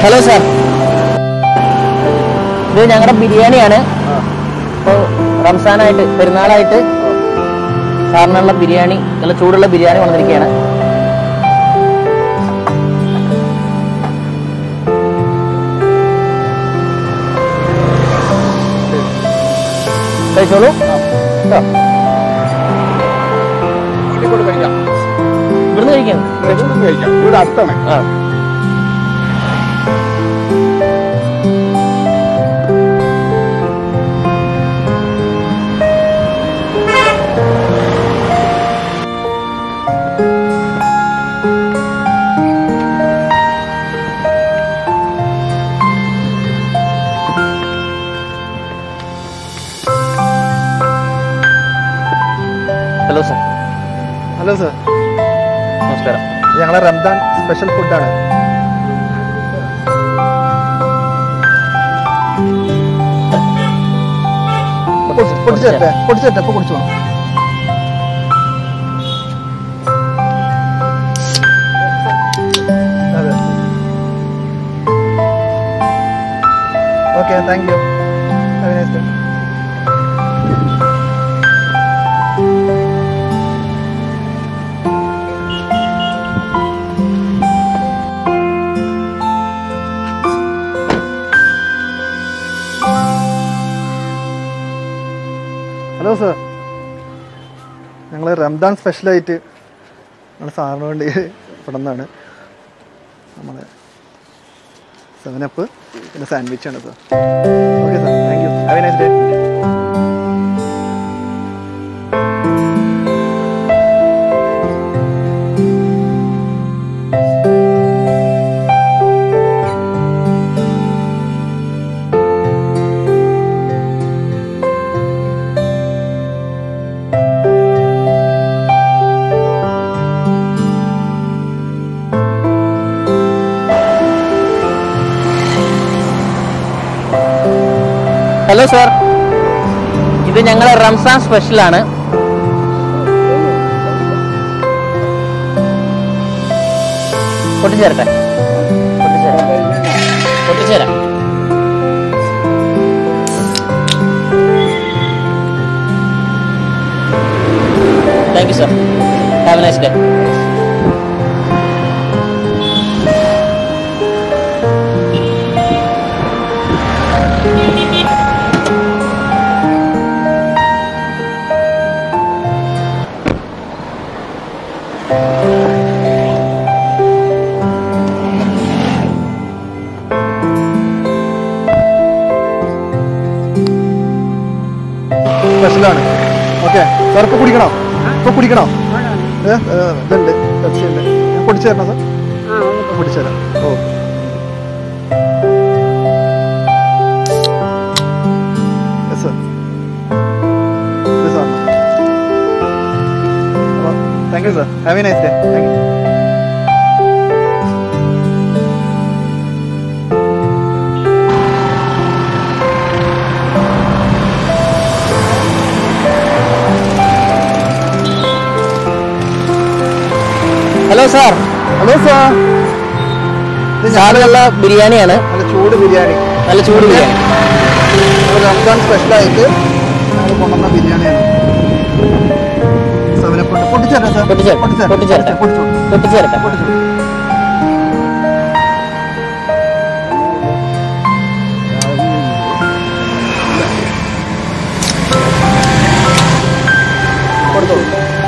Hello sir ഇത് ഞങ്ങളുടെ ബിരിയാണിയാണ് ഇപ്പോൾ റംസാനായിട്ട് പെരുന്നാളായിട്ട് സാറിനുള്ള ബിരിയാണി നല്ല ചൂടുള്ള ബിരിയാണി വന്നിരിക്കുകയാണ് കഴിച്ചോളൂ കേട്ടോ. വീട്ടിൽ കൊണ്ട് കഴിക്കാം ഇവിടുന്ന് കഴിക്കാം ഇവിടുന്ന് കഴിക്കാം ഇവിടെ അടുത്താണ് ആ ഹലോ സാർ ഹലോ സർ നമസ്കാരം ഞങ്ങളെ റംദാൻ സ്പെഷ്യൽ ഫുഡാണ് പൊട്ടിച്ചേരട്ടെ പൊട്ടിച്ചേരട്ടെ അപ്പൊ കുടിച്ചു പോകണം അതെ okay thank you have nice day hello sir ഞങ്ങൾ റംദാൻ സ്പെഷ്യലായിട്ട് ഞങ്ങൾ സാറിന് വേണ്ടി ഇവിടെ നിന്നാണ് നമ്മൾ സെവനപ്പ് പിന്നെ സാൻഡ്വിച്ചാണ് sir okay sir thank you have a nice day hello sir ഇത് ഞങ്ങളെ റംസാൻ സ്പെഷ്യലാണ് പൊട്ടിച്ചേരട്ടെ പൊട്ടിച്ചേരാം പൊട്ടിച്ചേരാം thank you sir have a nice day സ്പെഷ്യലാണ് ഓക്കെ സാർ ഇപ്പോൾ കുടിക്കണോ ഇപ്പോൾ കുടിക്കണോ ഏ, ഏ, ഇതുണ്ട് പെപ്സി ഉണ്ട് ഞാൻ പൊടിച്ചു തരണോ സാർ പൊടിച്ചു തരാം ഓ യെസ് സാർ ഇത് സാറിന് അപ്പോൾ thank you sir have a nice day thank you hello sir hello sir ഇത് ഞാൻ സാറിനുള്ള ബിരിയാണിയാണ് നല്ല ചൂട് ബിരിയാണി നല്ല ചൂട് ബിരിയാണി ഒരു റംസാൻ സ്പെഷ്യലായിട്ട് ഞങ്ങൾ കൊണ്ടുവന്ന ബിരിയാണിയാണ് സെവനപ്പുണ്ട് പൊട്ടിച്ചേരാം സാർ പൊട്ടിച്ചേരട്ടെ പൊട്ടിച്ചേരട്ടെ പൊട്ടിച്ചോളൂ പൊട്ടിച്ചേരട്ടെ പൊട്ടിച്ചോളൂ കൊടുത്തോളൂ